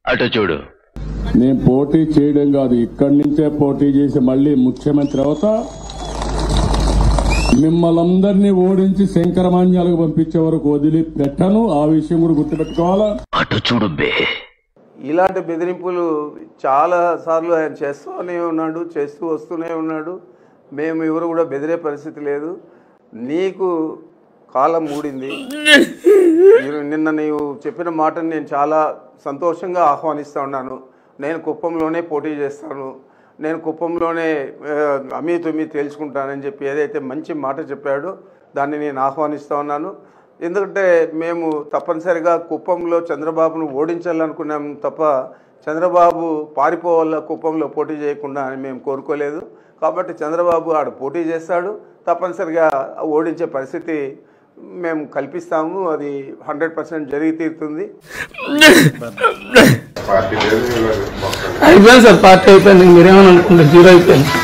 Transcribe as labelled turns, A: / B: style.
A: అటు చూడు
B: నేను పోటీ చేయడం కాదు ఇక్కడి నుంచే పోటీ చేసి మళ్ళీ ముఖ్యమంత్రి అవుతా మిమ్మల్ందరినీ ఓడించి శంకరమాన్యాలకు పంపించే వరకు వదిలిపెట్టను ఆ విషయం కూడా గుర్తుపెట్టుకోవాలా
A: అటు చూడు బే
C: ఇలాంటి బెదిరింపులు చాలా సార్లు ఆయన చేస్తూనే ఉన్నాడు చేస్తూ వస్తూనే ఉన్నాడు మేము ఎవరు కూడా బెదిరే పరిస్థితి లేదు నీకు కాలం మూడింది మీరు- నిన్న నీవు చెప్పిన మాటను నేను చాలా సంతోషంగా ఆహ్వానిస్తా ఉన్నాను నేను కుప్పంలోనే పోటీ చేస్తాను నేను కుప్పంలోనే ఆ, అమీ తుమ్మి తేల్చుకుంటానని చెప్పి ఏదైతే మంచి మాట చెప్పాడో దాన్ని నేను ఆహ్వానిస్తా ఉన్నాను ఎందుకంటే మేము తప్పనిసరిగా కుప్పంలో చంద్రబాబును ఓడించాలనుకున్నాం తప్ప చంద్రబాబు పారిపోవాల కుప్పంలో పోటీ చేయకుండా అని మేము కోరుకోలేదు కాబట్టి చంద్రబాబు ఆడ పోటీ చేస్తాడు తప్పనిసరిగా ఓడించే పరిస్థితి మేము కల్పిస్తాము అది హండ్రెడ్ పర్సెంట్ జరిగి తీరుతుంది
D: అయిపోయింది సార్ పార్టీ అయిపోయింది మీరేమని అనుకుంటారు జీరో అయిపోయింది